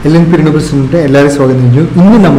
L N P റിനോബിൾസിൻ്റെ എല്ലാവരും സ്വാഗതം ചെയ്യുന്നു ഇന്ന് നമ്മൾ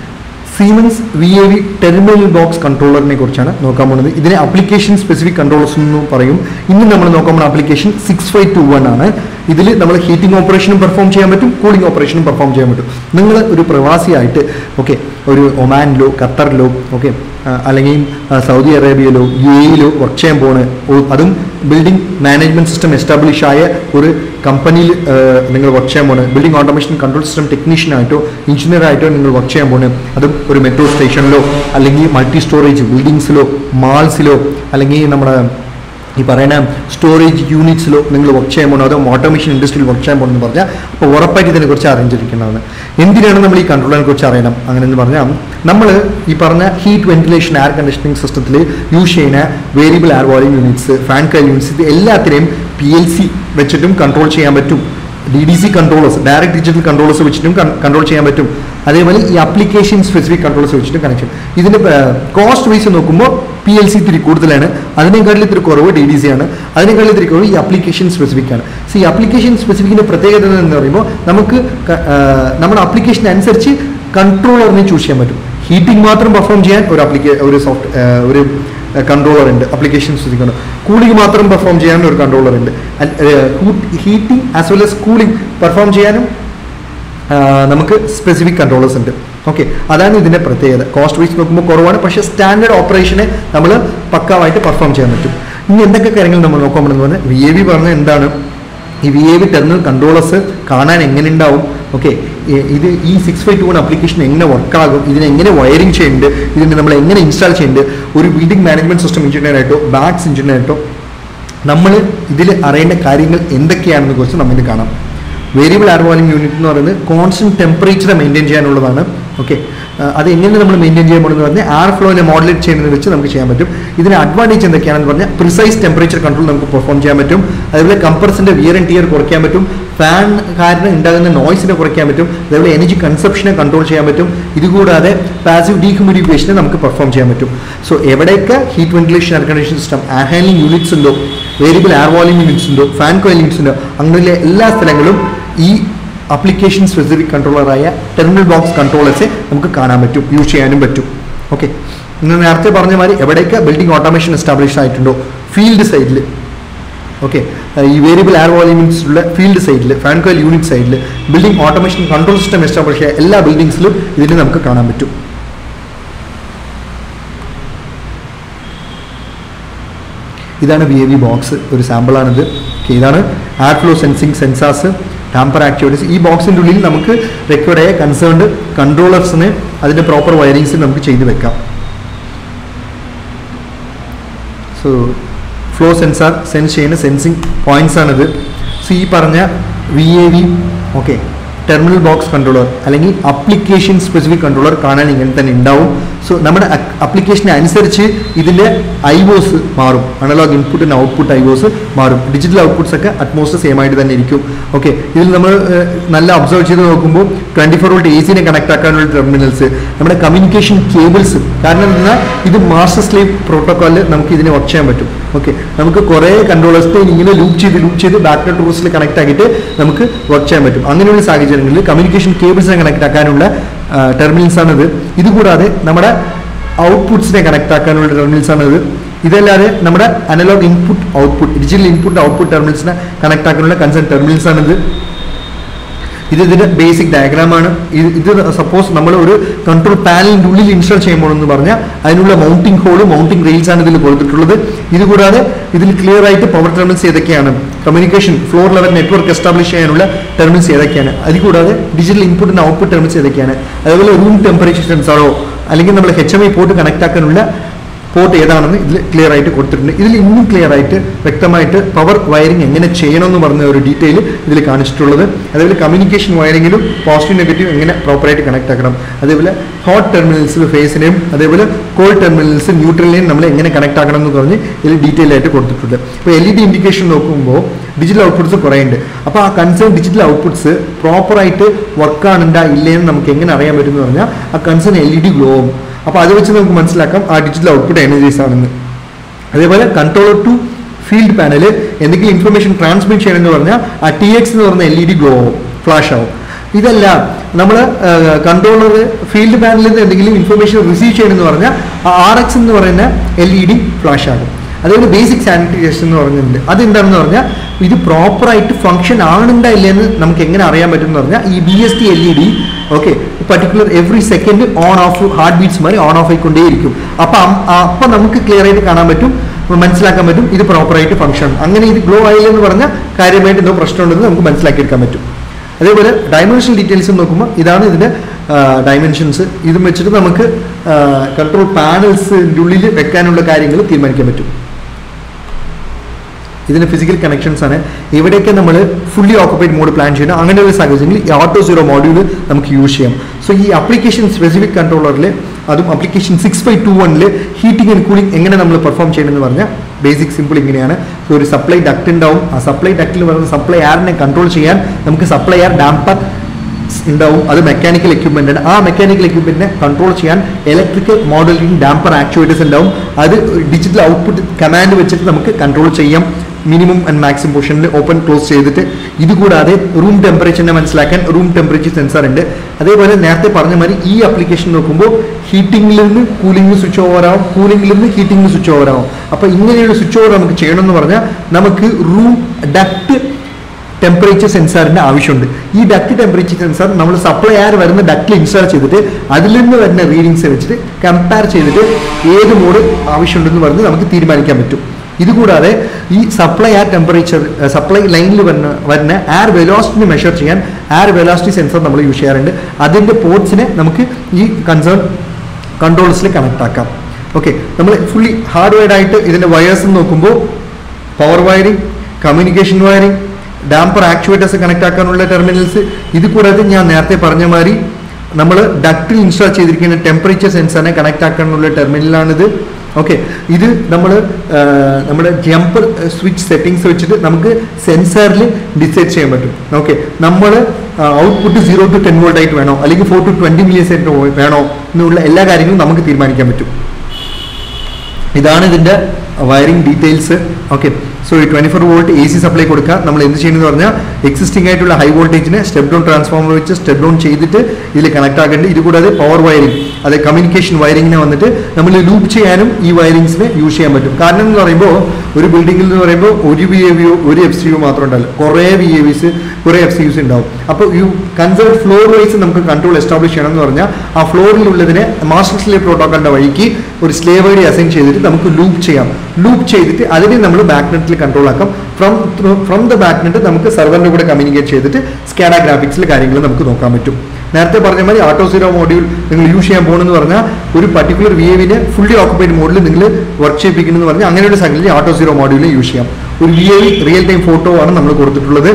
Siemens V A V terminal box കൺട്രോളറിനെ കുറിച്ചാണ് നോക്കാൻ പോകുന്നത് ഇതിനെ അപ്ലിക്കേഷൻ സ്പെസിഫിക് കൺട്രോളേഴ്സ് എന്ന് പറയും ഇന്ന് നമ്മൾ നോക്കാൻ പോകുന്ന application six five two one ആണ് ഇതിൽ നമ്മൾ ഹീറ്റിംഗ് ഓപ്പറേഷനും പെർഫോം ചെയ്യാൻ പറ്റും കൂളിംഗ് ഓപ്പറേഷനും പെർഫോം ചെയ്യാൻ പറ്റും നിങ്ങൾ ഒരു പ്രവാസിയായിട്ട് ഓക്കെ ഒരു ഒമാനിലോ ഖത്തറിലോ ഓക്കെ അല്ലെങ്കിൽ ആ, സൗദി അറേബ്യയിലോ യു എയിലോ വർക്ക് ചെയ്യാൻ പോണ് ഓ- അതും ബിൽഡിംഗ് മാനേജ്മെന്റ് സിസ്റ്റം എസ്റ്റാബ്ലിഷ് ആയ ഒരു കമ്പനിയിൽ നിങ്ങൾ വർക്ക് ചെയ്യാൻ പോണ് ബിൽഡിംഗ് ഓട്ടോമേഷൻ കൺട്രോൾ സിസ്റ്റം ടെക്നീഷ്യനായിട്ടോ എഞ്ചിനീയറായിട്ടോ നിങ്ങൾ വർക്ക് ചെയ്യാൻ പോണ് അതും ഒരു മെട്രോ സ്റ്റേഷനിലോ അല്ലെങ്കിൽ മൾട്ടി സ്റ്റോറേജ് ബിൽഡിങ്സിലോ മാൾസിലോ അല്ലെങ്കിൽ നമ്മുടെ ഈ പറയുന്ന സ്റ്റോറേജ് യൂണിറ്റ്സിലോ നിങ്ങൾ വർക്ക് ചെയ്യാൻ പോകണം അതോ ഓട്ടോമേഷൻ ഇൻഡസ്ട്രിയിൽ വർക്ക് ചെയ്യാൻ പോകണമെന്ന് പറഞ്ഞാൽ അപ്പോൾ ഉറപ്പായിട്ട് ഇതിനെക്കുറിച്ച് അറിഞ്ഞിരിക്കേണ്ടതാണ് എന്തിനാണ് നമ്മൾ ഈ കൺട്രോളിനെ കുറിച്ച് അറിയണം അങ്ങനെ എന്ന് പറഞ്ഞാൽ നമ്മൾ ഈ പറഞ്ഞ ഹീറ്റ് വെന്റിലേഷൻ എയർ കണ്ടീഷനിങ് സിസ്റ്റത്തിൽ യൂസ് ചെയ്യുന്ന variable air volume units fan കൈ യൂണിറ്റ്സ് ഇത് എല്ലാത്തിനെയും പി എൽ സി വെച്ചിട്ടും കൺട്രോൾ ചെയ്യാൻ പറ്റും D D C controllers direct digital controllers വെച്ചിട്ടും കൺട്രോൾ ചെയ്യാൻ പറ്റും അതേപോലെ ഈ അപ്ലിക്കേഷൻ സ്പെസിഫിക് കൺട്രോളേഴ്സ് വെച്ചിട്ടും കണക്ഷൻ ഇതിന് കോസ്റ്റ് വൈസ് നോക്കുമ്പോൾ പി എൽ സി ഇത്തിരി കൂടുതലാണ് അതിനേക്കാളും ഇത്തിരി കുറവ് ഡി ഡി സി ആണ് അതിനേക്കാളും ഇത്തിരി കുറവ് ഈ അപ്ലിക്കേഷൻ സ്പെസിഫിക് ആണ് സോ ഈ അപ്ലിക്കേഷൻ സ്പെസിഫിക്കിന്റെ പ്രത്യേകത എന്ന് പറയുമ്പോൾ നമുക്ക് ക- ആ, നമ്മുടെ അപ്ലിക്കേഷൻ അനുസരിച്ച് കൺട്രോളറിനെ ചൂസ് ചെയ്യാൻ പറ്റും ഹീറ്റിംഗ് മാത്രം പെർഫോം ചെയ്യാൻ ഒരു അപ്ലിക്കേ ഒരു സോഫ്റ്റ് ഒരു കൺട്രോളർ ഉണ്ട് അപ്ലിക്കേഷൻ ശ്രദ്ധിക്കണം കൂളിംഗ് മാത്രം പെർഫോം ചെയ്യാൻ ഒരു കൺട്രോളർ ഉണ്ട് heating as well as cooling perform ചെയ്യാനും ആ, നമുക്ക് സ്പെസിഫിക് കൺട്രോളേഴ്സ് ഉണ്ട് ഓക്കെ അതാണ് ഇതിൻ്റെ പ്രത്യേകത കോസ്റ്റ് വൈസ് നോക്കുമ്പോൾ കുറവാണ് പക്ഷേ സ്റ്റാൻഡേർഡ് ഓപ്പറേഷനെ നമ്മൾ പക്കാവായിട്ട് പെർഫോം ചെയ്യാൻ പറ്റും ഇനി എന്തൊക്കെ കാര്യങ്ങൾ നമ്മൾ നോക്കാൻ പറ്റുന്നത് പറഞ്ഞാൽ വി എ വി പറഞ്ഞ എന്താണ് ഈ V A V terminal controllers കാണാൻ എങ്ങനെ ഉണ്ടാവും ഓക്കെ ഇത് ഈ six five two one application എങ്ങനെ വർക്കാകും ഇതിനെ എങ്ങനെ വയറിംഗ് ചെയ്യുന്നുണ്ട് ഇതിനെ നമ്മൾ എങ്ങനെ ഇൻസ്റ്റാൾ ചെയ്യുന്നുണ്ട് ഒരു ബിൽഡിംഗ് മാനേജ്മെന്റ് സിസ്റ്റം എഞ്ചിനീയറായിട്ടോ ബാക്സ് എഞ്ചിനീയറായിട്ടോ നമ്മൾ ഇതിൽ അറിയേണ്ട കാര്യങ്ങൾ എന്തൊക്കെയാണെന്ന് കുറിച്ച് നമുക്ക് കാണാം വേരിയബിൾ എയർ വോളിയം യൂണിറ്റ് എന്ന് പറയുന്നത് കോൺസ്റ്റന്റ് ടെമ്പറേച്ചർ മെയിൻറ്റെയിൻ ചെയ്യാനുള്ളതാണ് ഓക്കെ അത് എങ്ങനെ നമ്മൾ മെയിൻറ്റെയിൻ ചെയ്യാൻ പോകുന്നത് പറഞ്ഞാൽ എയർ ഫ്ലോനെ മോഡുലേറ്റ് ചെയ്യുന്നത് വെച്ച് നമുക്ക് ചെയ്യാൻ പറ്റും ഇതിന് അഡ്വാൻറ്റേജ് എന്തൊക്കെയാണെന്ന് പറഞ്ഞാൽ പ്രിസൈസ് ടെമ്പറേച്ചർ കൺട്രോൾ നമുക്ക് പെർഫോം ചെയ്യാൻ പറ്റും അതേപോലെ കംപ്രസിന്റെ വിയർ ആൻഡ് ടിയർ കുറയ്ക്കാൻ പറ്റും ഫാൻ കാരണം ഉണ്ടാകുന്ന നോയ്സിനെ കുറയ്ക്കാൻ പറ്റും അതേപോലെ എനർജി കൺസപ്ഷനെ കൺട്രോൾ ചെയ്യാൻ പറ്റും ഇതുകൂടാതെ പാസീവ് ഡീഹ്യൂമിഡിഫിക്കേഷനെ നമുക്ക് പെർഫോം ചെയ്യാൻ പറ്റും സോ എവിടെയൊക്കെ heat ventilation air condition system air handling units ഉണ്ടോ വേരിയബിൾ എയർ വോളിയം യൂണിറ്റ്സ് ഉണ്ടോ ഫാൻ കോയിൽ യൂണിറ്റ്സ് ഉണ്ടോ അങ്ങനെയുള്ള എല്ലാ സ്ഥലങ്ങളും ഈ അപ്ലിക്കേഷൻ സ്പെസിഫിക് കൺട്രോളറായ ടെർമിനൽ ബോക്സ് കൺട്രോളേഴ്സെ നമുക്ക് കാണാൻ പറ്റും യൂസ് ചെയ്യാനും പറ്റും ഓക്കെ ഇന്ന് നേരത്തെ പറഞ്ഞ മാതിരി എവിടെയൊക്കെ ബിൽഡിംഗ് ഓട്ടോമേഷൻ എസ്റ്റാബ്ലിഷ് ആയിട്ടുണ്ടോ ഫീൽഡ് സൈഡിൽ ഓക്കെ ഈ വേരിയബിൾ എയർ വോളിയം യൂണിറ്റ്സിലുള്ള ഫീൽഡ് സൈഡിൽ ഫാൻ കോയിൽ യൂണിറ്റ് സൈഡിൽ building automation control system establish ചെയ്ത എല്ലാ ബിൽഡിങ്സിലും ഇതിന് നമുക്ക് കാണാൻ പറ്റും ഇതാണ് വി എ വി ബോക്സ് ഒരു സാമ്പിളാണിത് ഓക്കെ ഇതാണ് air flow sensing sensors damper activities ഈ ബോക്സിൻ്റെ ഉള്ളിൽ നമുക്ക് റെക്കോർഡ് ആയ കൺസേൺഡ് കൺട്രോളേഴ്സിന് അതിൻ്റെ പ്രോപ്പർ വയറിങ്സ് നമുക്ക് ചെയ്ത് വെക്കാം സോ ഫ്ലോ സെൻസാർ സെൻസ് ചെയ്യുന്ന സെൻസിങ് പോയിന്റ്സ് ആണിത് സോ ഈ പറഞ്ഞ V A V okay terminal box controller അല്ലെങ്കിൽ അപ്ലിക്കേഷൻ സ്പെസിഫിക് കൺട്രോളർ കാണാൻ ഇങ്ങനെ തന്നെ ഉണ്ടാവും സോ നമ്മുടെ അപ്ലിക്കേഷനെ അനുസരിച്ച് ഇതിൻ്റെ ഐവോസ് മാറും analog input and output IOs മാറും ഡിജിറ്റൽ ഔട്ട്പുട്ട്സ് ഒക്കെ അറ്റ്മോസ്റ്റ് സെയിം ആയിട്ട് തന്നെ ഇരിക്കും ഓക്കെ ഇതിൽ നമ്മൾ ഏഹ്, നല്ല ഒബ്സർവ് ചെയ്ത് നോക്കുമ്പോൾ ട്വൻറ്റി ഫോർ വോൾട്ട് എ സിനെ കണക്ട് ആക്കാനുള്ള ടെർമിനൽസ് നമ്മുടെ കമ്മ്യൂണിക്കേഷൻ കേബിൾസ് കാരണം എന്നാൽ ഇത് മാസ്റ്റർ സ്ലേവ് പ്രോട്ടോക്കോളിൽ നമുക്ക് ഇതിനെ വർക്ക് ചെയ്യാൻ പറ്റും ഓക്കെ നമുക്ക് കുറേ കൺട്രോളേഴ്സ് ഇങ്ങനെ ലൂപ്പ് ചെയ്ത് ലൂപ്പ് ചെയ്ത് ബാക്ക് ടൂറിസ്റ്റിൽ കണക്ട് ആക്കിയിട്ട് നമുക്ക് വർക്ക് ചെയ്യാൻ പറ്റും അങ്ങനെയുള്ള സാഹചര്യങ്ങളിൽ കമ്മ്യൂണിക്കേഷൻ കേബിൾസിനെ കണക്ട് ആക്കാനുള്ള ടെർമിനൽസ് ആണിത് ഇതുകൂടാതെ നമ്മുടെ ഔട്ട്പുട്ട്സിനെ കണക്ട് ആക്കാനുള്ള ടെർമിനൽസ് ആണിത് ഇതല്ലാതെ നമ്മുടെ analog input output digital input output ടെർമിനൽസിനെ കണക്ട് ആക്കാനുള്ള കൺസേൺ ടെർമിനൽസ് ആണിത് ഇത് ഇതിന്റെ ബേസിക് ഡയഗ്രാമാണ് ഇത് ഇത് സപ്പോസ് നമ്മൾ ഒരു കൺട്രോൾ പാനലിന്റെ ഉള്ളിൽ ഇൻസ്റ്റാൾ ചെയ്യുമ്പോൾ എന്ന് പറഞ്ഞാൽ അതിനുള്ള മൗണ്ടിംഗ് ഹോള് മൗണ്ടിംഗ് റെയിൽസ് ആണ് ഇതിൽ കൊടുത്തിട്ടുള്ളത് ഇത് കൂടാതെ ഇതിൽ ക്ലിയർ ആയിട്ട് പവർ ടെർമിനൽസ് ഏതൊക്കെയാണ് communication floor level network establish ചെയ്യാനുള്ള ടെർമിനൽസ് ഏതൊക്കെയാണ് അതിൽ കൂടാതെ digital input and output terminals ഏതൊക്കെയാണ് അതുപോലെ റൂം ടെമ്പറേച്ചർ സെൻസാറോ അല്ലെങ്കിൽ നമ്മൾ H M I port connect ആക്കാനുള്ള പോർട്ട് ഏതാണെന്ന് ഇതിൽ ക്ലിയർ ആയിട്ട് കൊടുത്തിട്ടുണ്ട് ഇതിൽ ഇന്നും ക്ലിയർ ആയിട്ട് വ്യക്തമായിട്ട് പവർ വയറിംഗ് എങ്ങനെ ചെയ്യണമെന്ന് പറഞ്ഞ ഒരു ഡീറ്റെയിൽ ഇതിൽ കാണിച്ചിട്ടുള്ളത് അതേപോലെ കമ്മ്യൂണിക്കേഷൻ വയറിങ്ങിലും പോസിറ്റീവ് നെഗറ്റീവ് എങ്ങനെ പ്രോപ്പറായിട്ട് കണക്ട് ആക്കണം അതേപോലെ ഹോട്ട് ടെർമിനൽസിൽ ഫേസിനെയും അതേപോലെ കോൾഡ് ടെർമിനൽസ് ന്യൂട്രലിനെയും നമ്മൾ എങ്ങനെ കണക്ട് ആക്കണം എന്ന് പറഞ്ഞ് ഇതിൽ ഡീറ്റെയിൽ ആയിട്ട് കൊടുത്തിട്ടുണ്ട് ഇപ്പോൾ എൽ ഇ ഡി ഇൻഡിക്കേഷൻ നോക്കുമ്പോൾ ഡിജിറ്റൽ ഔട്ട്പുട്ട്സ് കുറേ ഉണ്ട് അപ്പോൾ ആ കൺസേൺ ഡിജിറ്റൽ ഔട്ട്പുട്ട്സ് പ്രോപ്പറായിട്ട് വർക്ക് ആണുണ്ടാ ഇല്ലേന്ന് നമുക്ക് എങ്ങനെ അറിയാൻ പറ്റും എന്ന് പറഞ്ഞാൽ ആ concern L E D glow ആവും അപ്പോൾ അത് വെച്ച് നമുക്ക് മനസ്സിലാക്കാം ആ ഡിജിറ്റൽ ഔട്ട്പുട്ട് എനർജീസ് ആണെന്ന് അതേപോലെ കൺട്രോളർ ടു ഫീൽഡ് പാനൽ എന്തെങ്കിലും ഇൻഫർമേഷൻ ട്രാൻസ്മിറ്റ് ചെയ്യണമെന്ന് പറഞ്ഞാൽ ആ ടി എക്സ് എന്ന് പറഞ്ഞ എൽ ഇ ഡി ഗ്ലോ ആവും ഫ്ലാഷ് ആവും ഇതല്ല നമ്മൾ കൺട്രോളർ ഫീൽഡ് പാനലിൽ നിന്ന് എന്തെങ്കിലും ഇൻഫർമേഷൻ റിസീവ് ചെയ്യണമെന്ന് പറഞ്ഞാൽ ആർ എക്സ് എന്ന് പറയുന്ന എൽ ഇ ഡി ഫ്ലാഷ് ആകും അതേപോലെ ബേസിക് സാനിറ്റൈസേഷൻ എന്ന് പറഞ്ഞിട്ടുണ്ട് അതെന്താണെന്ന് പറഞ്ഞാൽ ഇത് പ്രോപ്പറായിട്ട് ഫംഗ്ഷൻ ആണുണ്ടോ ഇല്ലെന്ന് നമുക്ക് എങ്ങനെ അറിയാൻ പറ്റും എന്ന് പറഞ്ഞാൽ ഈ B S T L E D okay particular every second on off heartbeats മാറി ഓൺ ഓഫ് ആയിക്കൊണ്ടേയിരിക്കും അപ്പം അപ്പം നമുക്ക് ക്ലിയർ ആയിട്ട് കാണാൻ പറ്റും മനസ്സിലാക്കാൻ പറ്റും ഇത് പ്രോപ്പറായിട്ട് ഫംഗ്ഷൻ അങ്ങനെ ഇത് ഗ്ലോ ആയില്ല എന്ന് പറഞ്ഞാൽ കാര്യമായിട്ട് എന്തോ പ്രശ്നമുണ്ടെന്ന് നമുക്ക് മനസ്സിലാക്കിയെടുക്കാൻ പറ്റും അതേപോലെ ഡയമെൻഷൻ ഡീറ്റെയിൽസ് നോക്കുമ്പോൾ ഇതാണ് ഇതിൻ്റെ ഡയമെൻഷൻസ് ഇതും വെച്ചിട്ട് നമുക്ക് കൺട്രോൾ പാനൽസിൻ്റെ ഉള്ളിൽ വെക്കാനുള്ള കാര്യങ്ങൾ തീരുമാനിക്കാൻ പറ്റും ഇതിന് ഫിസിക്കൽ കണക്ഷൻസ് ആണ് ഇവിടെയൊക്കെ നമ്മൾ ഫുള്ളി ഓക്കുപ്പൈഡ് മോഡ് പ്ലാൻ ചെയ്യണം അങ്ങനെ ഒരു സാഹചര്യങ്ങളിൽ ഈ ഓട്ടോ സീറോ മോഡ്യൂൾ നമുക്ക് യൂസ് ചെയ്യാം സോ ഈ അപ്ലിക്കേഷൻ സ്പെസിഫിക് കൺട്രോളറിൽ അതും അപ്ലിക്കേഷൻ സിക്സ് ബൈ ടു വണ്ണിൽ ഹീറ്റിംഗ് ആൻഡ് കൂളിംഗ് എങ്ങനെ നമ്മൾ പെർഫോം ചെയ്യണമെന്ന് പറഞ്ഞാൽ ബേസിക് സിമ്പിൾ ഇങ്ങനെയാണ് സോ ഒരു സപ്ലൈ ഡക്റ്റ് ഉണ്ടാവും ആ സപ്ലൈ ഡക്റ്റിൽ വരുന്ന സപ്ലൈ എയറിനെ കൺട്രോൾ ചെയ്യാൻ നമുക്ക് സപ്ലൈ എയർ ഡാമ്പർ ഉണ്ടാവും അത് മെക്കാനിക്കൽ എക്യുപ്മെന്റ് ആണ് ആ മെക്കാനിക്കൽ എക്യുപ്മെന്റിനെ കൺട്രോൾ ചെയ്യാൻ ഇലക്ട്രിക്കൽ മോഡലിംഗ് ഡാമ്പർ ആക്ച്വേറ്റേഴ്സ് ഉണ്ടാവും അത് ഡിജിറ്റൽ ഔട്ട്പുട്ട് കമാൻഡ് വെച്ചിട്ട് നമുക്ക് കൺട്രോൾ ചെയ്യാം മിനിമം ആൻഡ് മാക്സിമം പൊസിഷനിൽ ഓപ്പൺ ക്ലോസ് ചെയ്തിട്ട് ഇതുകൂടാതെ റൂം ടെമ്പറേച്ചറിനെ മനസ്സിലാക്കാൻ റൂം ടെമ്പറേച്ചർ സെൻസർ ഉണ്ട് അതേപോലെ നേരത്തെ പറഞ്ഞ മാതിരി ഈ ആപ്ലിക്കേഷൻ നോക്കുമ്പോൾ ഹീറ്റിംഗിൽ നിന്ന് കൂളിംഗ് സ്വിച്ച് ഓവർ ആവും കൂളിംഗിൽ നിന്ന് ഹീറ്റിംഗ് സ്വിച്ച് ഓവർ ആവും അപ്പോൾ ഇങ്ങനെയുള്ള സ്വിച്ച് ഓവർ നമുക്ക് ചെയ്യണമെന്ന് പറഞ്ഞാൽ നമുക്ക് റൂം ഡക്റ്റ് ടെമ്പറേച്ചർ സെൻസാറിന്റെ ആവശ്യമുണ്ട് ഈ ഡക്ട് ടെമ്പറേച്ചർ സെൻസാർ നമ്മൾ സപ്ലൈ എയർ വരുന്ന ഡക്റ്റിൽ ഇൻസ്റ്റാൾ ചെയ്തിട്ട് അതിൽ നിന്ന് വരുന്ന റീഡിങ്സ് വെച്ചിട്ട് കമ്പയർ ചെയ്തിട്ട് ഏത് മോഡ് ആവശ്യമുണ്ടെന്ന് പറഞ്ഞ് നമുക്ക് തീരുമാനിക്കാൻ പറ്റും ഇതുകൂടാതെ ഈ സപ്ലൈ എയർ ടെമ്പറേച്ചർ സപ്ലൈ ലൈനിൽ വരുന്ന വരുന്ന എയർ വെലോസിറ്റി മെഷർ ചെയ്യാൻ എയർ വെലോസിറ്റി സെൻസർ നമ്മൾ യൂസ് ചെയ്യാറുണ്ട് അതിൻ്റെ പോർട്സിനെ നമുക്ക് ഈ കൺസേൺ കൺട്രോൾസിൽ കണക്ട് ആക്കാം ഓക്കെ നമ്മൾ ഫുള്ളി ഹാർഡ്വെയർഡ് ആയിട്ട് ഇതിൻ്റെ വയേഴ്സ് നോക്കുമ്പോൾ power wiring communication wiring damper actuators connect ആക്കാനുള്ള ടെർമിനൽസ് ഇത് കൂടാതെ ഞാൻ നേരത്തെ പറഞ്ഞ മാതിരി നമ്മൾ ഡക്റ്റിൽ ഇൻസ്റ്റാൾ ചെയ്തിരിക്കുന്ന ടെമ്പറേച്ചർ സെൻസറിനെ കണക്ട് ആക്കാനുള്ള ടെർമിനലാണിത് ഓക്കെ ഇത് നമ്മൾ നമ്മുടെ ജമ്പർ സ്വിച്ച് സെറ്റിങ്സ് വെച്ചിട്ട് നമുക്ക് സെൻസറിൽ ഡിസൈഡ് ചെയ്യാൻ പറ്റും ഓക്കെ നമ്മൾ output zero to ten volt ആയിട്ട് വേണോ അല്ലെങ്കിൽ four to twenty million set വേണോ എന്നുള്ള എല്ലാ കാര്യങ്ങളും നമുക്ക് തീരുമാനിക്കാൻ പറ്റും ഇതാണ് ഇതിൻ്റെ വയറിംഗ് ഡീറ്റെയിൽസ് ഓക്കെ സോ ഈ twenty four volt A C supply കൊടുക്കുക നമ്മൾ എന്ത് ചെയ്യുന്നത് പറഞ്ഞാൽ എക്സിസ്റ്റിംഗ് ആയിട്ടുള്ള ഹൈ വോൾട്ടേജിനെ സ്റ്റെപ്പ് ഡൗൺ ട്രാൻസ്ഫോമർ വെച്ച് സ്റ്റെപ്പ് ഡൗൺ ചെയ്തിട്ട് ഇതിൽ കണക്ട് ആക്കേണ്ടത് ഇത് കൂടാതെ പവർ വയറിംഗ് അതെ കമ്മ്യൂണിക്കേഷൻ വയറിങ്ങിനെ വന്നിട്ട് നമ്മൾ ലൂപ്പ് ചെയ്യാനും ഈ വയറിങ്സിനെ യൂസ് ചെയ്യാൻ പറ്റും കാരണം എന്ന് പറയുമ്പോൾ ഒരു ബിൽഡിങ്ങിൽ എന്ന് പറയുമ്പോൾ ഒരു വി എ വിയോ ഒരു എഫ് സി യു മാത്രം ഉണ്ടാവില്ല കുറേ വി എ വിസ് കുറേ എഫ് സി യുസ് ഉണ്ടാവും അപ്പോൾ ഈ കൺസേർട്ട് ഫ്ലോർ വൈസ് നമുക്ക് കൺട്രോൾ എസ്റ്റാബ്ലിഷ് ചെയ്യണം എന്ന് പറഞ്ഞാൽ ആ ഫ്ലോറിലുള്ളതിനെ മാസ്റ്റർ സ്ലേവ് പ്രോട്ടോക്കോളിൻ്റെ വഴിക്ക് ഒരു സ്ലേവ് ഐ ഡി അസൈൻ ചെയ്തിട്ട് നമുക്ക് ലൂപ്പ് ചെയ്യാം ലൂപ്പ് ചെയ്തിട്ട് അതിനെ നമ്മൾ ബാക്ക്നെറ്റിൽ കൺട്രോൾ ആക്കാം ഫ്രം ഫ്രം ദ ബാക്ക്നെറ്റ് നമുക്ക് സെർവറിൻ്റെ കൂടെ കമ്മ്യൂണിക്കേറ്റ് ചെയ്തിട്ട് സ്കാഡ ഗ്രാഫിക്സിലെ കാര്യങ്ങൾ നമുക്ക് നോക്കാൻ പറ്റും നേരത്തെ പറഞ്ഞ മാതിരി ആട്ടോ സീറോ മോഡ്യൂൾ നിങ്ങൾ യൂസ് ചെയ്യാൻ പോകണമെന്ന് പറഞ്ഞാൽ ഒരു പർട്ടിക്കുലർ വി എവിനെ ഫുള്ളി ഓക്കുപ്പൈഡ് മോഡിൽ നിങ്ങൾ വർക്ക് ചെയ്യിപ്പിക്കണമെന്ന് പറഞ്ഞാൽ അങ്ങനെയുള്ള സംഗതി ആട്ടോ സീറോ മോഡ്യൂളിൽ യൂസ് ചെയ്യാം ഒരു V I real time photo ആണ് നമ്മൾ കൊടുത്തിട്ടുള്ളത്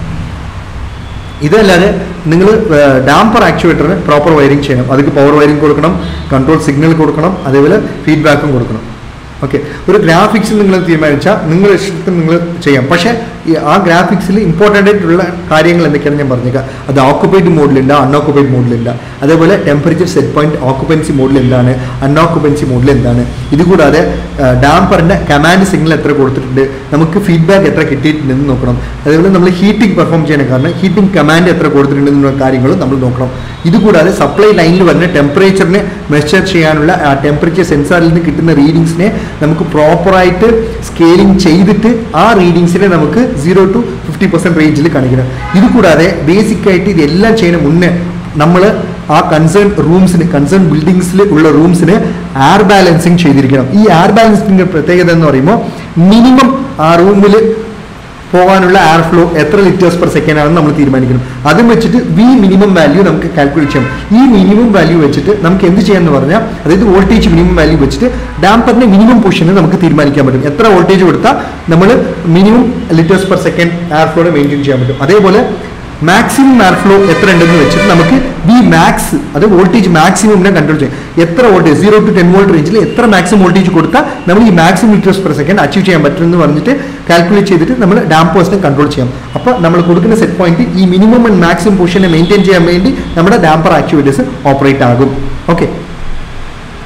ഇതല്ലാതെ നിങ്ങൾ ഡാമ്പർ ആക്ച്വേറ്ററിന് പ്രോപ്പർ വയറിംഗ് ചെയ്യണം അതിക്ക് പവർ വയറിംഗ് കൊടുക്കണം കൺട്രോൾ സിഗ്നൽ കൊടുക്കണം അതേപോലെ ഫീഡ്ബാക്കും കൊടുക്കണം ഓക്കെ ഒരു ഗ്രാഫിക്സിൽ നിങ്ങൾ തീരുമാനിച്ചാൽ നിങ്ങൾ ഇഷ്ടത്തിന് നിങ്ങൾ ചെയ്യാം പക്ഷേ ഈ ആ ഗ്രാഫിക്സിൽ ഇമ്പോർട്ടൻ്റ് ആയിട്ടുള്ള കാര്യങ്ങൾ എന്തൊക്കെയാണ് ഞാൻ പറഞ്ഞേക്കാം അത് ഓക്കുപ്പൈഡ് മോഡിലുണ്ട് അൺഓക്കുപ്പൈഡ് മോഡിലില്ല അതേപോലെ ടെമ്പറേച്ചർ സെറ്റ് പോയിന്റ് ഓക്കുപ്പൻസി മോഡിൽ എന്താണ് അൺഓക്കുപ്പൻസി മോഡിൽ എന്താണ് ഇതുകൂടാതെ ഡാമ്പറിൻ്റെ കമാൻഡ് സിഗ്നൽ എത്ര കൊടുത്തിട്ടുണ്ട് നമുക്ക് ഫീഡ്ബാക്ക് എത്ര കിട്ടിയിട്ടുണ്ടെന്ന് നോക്കണം അതേപോലെ നമ്മൾ ഹീറ്റിംഗ് പെർഫോം ചെയ്യണം കാരണം ഹീറ്റിംഗ് കമാൻഡ് എത്ര കൊടുത്തിട്ടുണ്ടെന്നുള്ള കാര്യങ്ങളും നമ്മൾ നോക്കണം ഇതുകൂടാതെ സപ്ലൈ ലൈനിൽ വരുന്ന ടെമ്പറേച്ചറിനെ മെഷർ ചെയ്യാനുള്ള ആ ടെമ്പറേച്ചർ സെൻസാറിൽ നിന്ന് കിട്ടുന്ന റീഡിങ്സിനെ നമുക്ക് പ്രോപ്പറായിട്ട് സ്കെയിലിംഗ് ചെയ്തിട്ട് ആ റീഡിങ്സിനെ നമുക്ക് സീറോ ടു ഫിഫ്റ്റി പെർസെൻറ്റ് റേഞ്ചിൽ കാണിക്കണം ഇതുകൂടാതെ ബേസിക് ആയിട്ട് ഇതെല്ലാം ചെയ്യുന്ന മുന്നേ നമ്മൾ ആ കൺസേൺ റൂംസിന് കൺസേൺ ബിൽഡിങ്സിൽ ഉള്ള റൂംസിന് എയർ ബാലൻസിങ് ചെയ്തിരിക്കണം ഈ എയർ ബാലൻസിങ്ങിൻ്റെ പ്രത്യേകത എന്ന് പറയുമ്പോൾ മിനിമം ആ റൂമിൽ പോകാനുള്ള എയർ ഫ്ലോ എത്ര ലിറ്റേഴ്സ് പെർ സെക്കൻഡ് ആണെന്ന് നമ്മൾ തീരുമാനിക്കണം അതും വെച്ചിട്ട് വി മിനിമം വാല്യൂ നമുക്ക് കാൽക്കുലേറ്റ് ചെയ്യാം ഈ മിനിമം വാല്യൂ വെച്ചിട്ട് നമുക്ക് എന്ത് ചെയ്യാമെന്ന് പറഞ്ഞാൽ അതായത് വോൾട്ടേജ് മിനിമം വാല്യൂ വെച്ചിട്ട് ഡാമ്പറിന്റെ മിനിമം പൊസിഷന് നമുക്ക് തീരുമാനിക്കാൻ പറ്റും എത്ര വോൾട്ടേജ് കൊടുത്താൽ നമ്മൾ minimum litres per second air ഫ്ലോനെ മെയിൻറ്റെയിൻ ചെയ്യാൻ പറ്റും അതേപോലെ മാക്സിമം എയർ ഫ്ലോ എത്ര ഉണ്ടെന്ന് വെച്ചിട്ട് നമുക്ക് വി മാക്സ് അത് വോൾട്ടേജ് മാക്സിമമിനെ കൺട്രോൾ ചെയ്യാം എത്ര voltage zero to ten volt റേഞ്ചിൽ എത്ര മാക്സിമം വോൾട്ടേജ് കൊടുത്താൽ നമ്മൾ ഈ maximum litres per second achieve ചെയ്യാൻ പറ്റുമെന്ന് പറഞ്ഞിട്ട് കാൽക്കുലേറ്റ് ചെയ്തിട്ട് നമ്മൾ ഡാമ്പേഴ്സിനെ കൺട്രോൾ ചെയ്യാം അപ്പോൾ നമ്മൾ കൊടുക്കുന്ന സെറ്റ് പോയിന്റ് ഈ മിനിമം ആൻഡ് മാക്സിമം പൊസിഷനെ മെയിൻറ്റെയിൻ ചെയ്യാൻ വേണ്ടി നമ്മുടെ ഡാമ്പർ ആക്ടിവിറ്റീസ് ഓപ്പറേറ്റ് ആകും ഓക്കെ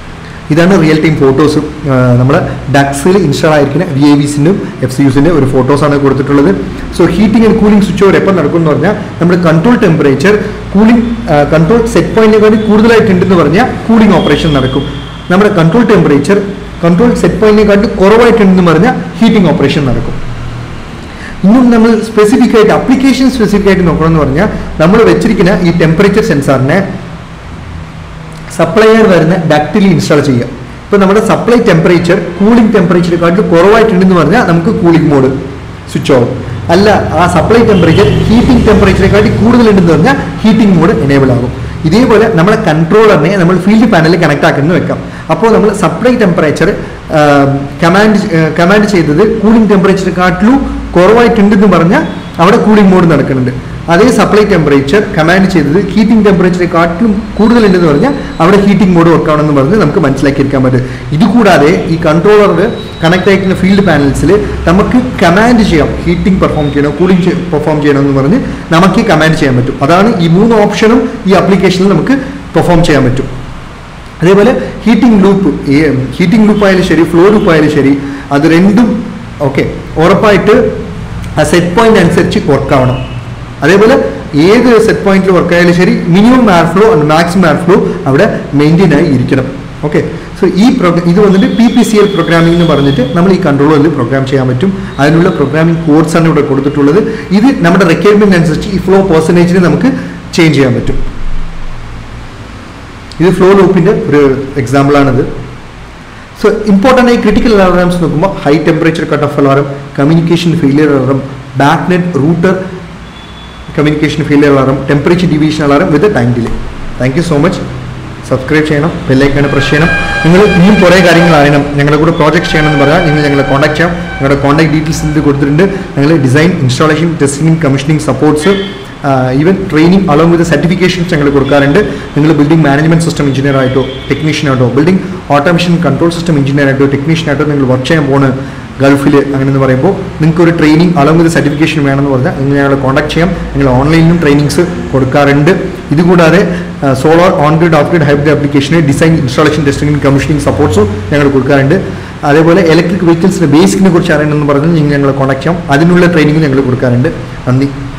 ഇതാണ് റിയൽ ടൈം ഫോട്ടോസ് നമ്മുടെ ഡക്സിൽ ഇൻസ്റ്റാൾ ആയിരിക്കുന്ന വി ഐ വിസിൻ്റെയും എഫ് സി യുസിൻ്റെ ഒരു ഫോട്ടോസാണ് കൊടുത്തിട്ടുള്ളത് so heating and cooling switch over എപ്പോൾ നടക്കും എന്ന് പറഞ്ഞാൽ നമ്മുടെ control temperature cooling control set പോയിന്റിനെക്കാട്ടി കൂടുതലായിട്ടുണ്ടെന്ന് പറഞ്ഞാൽ കൂളിംഗ് ഓപ്പറേഷൻ നടക്കും നമ്മുടെ കൺട്രോൾ ടെമ്പറേച്ചർ കൺട്രോൾ സെറ്റ് പോയിന്റിനെക്കാട്ടി കുറവായിട്ടുണ്ടെന്ന് പറഞ്ഞാൽ ഹീറ്റിംഗ് ഓപ്പറേഷൻ നടക്കും ഇന്നും നമ്മൾ സ്പെസിഫിക് ആയിട്ട് അപ്ലിക്കേഷൻ സ്പെസിഫിക് ആയിട്ട് നോക്കണമെന്ന് പറഞ്ഞാൽ നമ്മൾ വെച്ചിരിക്കുന്ന ഈ ടെമ്പറേച്ചർ സെൻസാറിനെ സപ്ലൈയർ വരുന്ന ഡക്റ്റിൽ ഇൻസ്റ്റാൾ ചെയ്യുക ഇപ്പോൾ നമ്മുടെ സപ്ലൈ ടെമ്പറേച്ചർ കൂളിംഗ് ടെമ്പറേച്ചറെക്കാട്ടിൽ കുറവായിട്ടുണ്ടെന്ന് പറഞ്ഞാൽ നമുക്ക് കൂളിംഗ് മോഡ് സ്വിച്ച് ഓഫ് അല്ല ആ സപ്ലൈ ടെമ്പറേച്ചർ ഹീറ്റിംഗ് ടെമ്പറേച്ചറെക്കാട്ടി കൂടുതലുണ്ടെന്ന് പറഞ്ഞാൽ ഹീറ്റിംഗ് മോഡ് എനേബിൾ ആകും ഇതേപോലെ നമ്മുടെ കൺട്രോളറിനെ നമ്മൾ ഫീൽഡ് പാനലിൽ കണക്ട് ആക്കുന്നു വെക്കാം അപ്പോൾ നമ്മൾ സപ്ലൈ ടെമ്പറേച്ചർ കമാൻഡ് കമാൻഡ് ചെയ്തത് കൂളിംഗ് ടെമ്പറേച്ചറെക്കാട്ടിലും കുറവായിട്ടുണ്ടെന്ന് പറഞ്ഞാൽ അവിടെ കൂളിംഗ് മോഡ് നടക്കുന്നുണ്ട് അതേ സപ്ലൈ ടെമ്പറേച്ചർ കമാൻഡ് ചെയ്തത് ഹീറ്റിംഗ് ടെമ്പറേച്ചറെക്കാട്ടിലും കൂടുതലുണ്ടെന്ന് പറഞ്ഞാൽ അവിടെ ഹീറ്റിംഗ് മോഡ് വർക്ക് ആണെന്ന് പറഞ്ഞ് നമുക്ക് മനസ്സിലാക്കിയിരിക്കാൻ പറ്റും ഇതുകൂടാതെ ഈ കൺട്രോളറിൽ കണക്ട് ആയിരിക്കുന്ന ഫീൽഡ് പാനൽസിൽ നമുക്ക് കമാൻഡ് ചെയ്യാം ഹീറ്റിംഗ് പെർഫോം ചെയ്യണോ കൂളിംഗ് പെർഫോം ചെയ്യണോ എന്ന് പറഞ്ഞ് നമുക്ക് കമാൻഡ് ചെയ്യാൻ പറ്റും അതാണ് ഈ മൂന്ന് ഓപ്ഷനും ഈ ആപ്ലിക്കേഷനിൽ നമുക്ക് പെർഫോം ചെയ്യാൻ പറ്റും അതേപോലെ ഹീറ്റിംഗ് ലൂപ്പ് ഹീറ്റിംഗ് ലൂപ്പ് ആയാലും ശരി ഫ്ലോ ലൂപ്പ് ആയാലും ശരി അത് രണ്ടും ഓക്കെ ഉറപ്പായിട്ട് ആ സെറ്റ് പോയിന്റ് അനുസരിച്ച് വർക്ക് ആവണം അതേപോലെ ഏത് സെറ്റ് പോയിന്റിൽ വർക്ക് ആയാലും ശരി minimum air flow and maximum air flow അവിടെ മെയിൻറ്റെയിൻ ആയി ഇരിക്കണം ഓക്കെ സോ ഈ പ്രോഗ്രാം ഇത് വന്നിട്ട് P P C L programming എന്ന് പറഞ്ഞിട്ട് നമ്മൾ ഈ കൺട്രോളറിൽ പ്രോഗ്രാം ചെയ്യാൻ പറ്റും അതിനുള്ള പ്രോഗ്രാമിംഗ് കോഡ്സാണ് ഇവിടെ കൊടുത്തിട്ടുള്ളത് ഇത് നമ്മുടെ റിക്വയർമെന്റ് അനുസരിച്ച് ഈ ഫ്ലോ പെർസെൻറ്റേജിന് നമുക്ക് ചേഞ്ച് ചെയ്യാൻ പറ്റും ഇത് ഫ്ലോ ലൂപ്പിൻ്റെ ഒരു എക്സാമ്പിളാണിത് സോ ഇമ്പോർട്ടൻ്റ് ആയി ക്രിട്ടിക്കൽ അലാറംസ് നോക്കുമ്പോൾ high temperature cut off alarm communication failure alarm BACnet router communication failure alarm temperature division alarm with time delay thank you so much subscribe ചെയ്യണം ബെല്ലൈക്കാണ് പ്രസ് ചെയ്യണം നിങ്ങൾ ഇനിയും കുറേ കാര്യങ്ങൾ അറിയണം ഞങ്ങളുടെ കൂടെ പ്രോജക്റ്റ് ചെയ്യണമെന്ന് പറഞ്ഞാൽ നിങ്ങൾ ഞങ്ങളെ കോൺടാക്ട് ചെയ്യാം ഞങ്ങളുടെ കോൺടാക്ട് ഡീറ്റെയിൽസ് ഇതിൽ കൊടുത്തിട്ടുണ്ട് ഞങ്ങൾ design installation testing commissioning supports even training along with certifications ഞങ്ങൾ കൊടുക്കാറുണ്ട് നിങ്ങൾ ബിൽഡിംഗ് മാനേജ്മെന്റ് സിസ്റ്റം എഞ്ചിനീയർ ആയിട്ടോ ടെക്നീഷ്യൻ ആയിട്ടോ building automation control system engineer ആയിട്ടോ ടെക്നീഷ്യൻ ആയിട്ടോ നിങ്ങൾ വർക്ക് ചെയ്യാൻ പോണ് ഗൾഫിൽ അങ്ങനെ എന്ന് പറയുമ്പോൾ നിങ്ങൾക്ക് ഒരു ട്രെയിനിങ് അലോങ് വിത്ത് സർട്ടിഫിക്കേഷൻ വേണമെന്ന് പറഞ്ഞാൽ നിങ്ങൾ ഞങ്ങളെ കോൺടാക്ട് ചെയ്യാം ഞങ്ങൾ ഓൺലൈനിലും ട്രെയിനിങ്സ് കൊടുക്കാറുണ്ട് ഇതുകൂടാതെ solar on grid off grid hybrid ആപ്ലിക്കേഷന് ഡിസൈൻ ഇൻസ്റ്റാളേഷൻ ടെസ്റ്റിംഗ് കമ്മീഷനിങ് സപ്പോർട്ട്സും ഞങ്ങൾ കൊടുക്കാറുണ്ട് അതേപോലെ ഇലക്ട്രിക് വെഹിക്കിൾസിൻ്റെ ബേസിക്കിനെ കുറിച്ച് അറിയണമെന്ന് പറഞ്ഞാൽ നിങ്ങൾ ഞങ്ങളെ കോൺടാക്ട് ചെയ്യാം അതിനുള്ള ട്രെയിനിങ് ഞങ്ങൾ കൊടുക്കാറുണ്ട് നന്ദി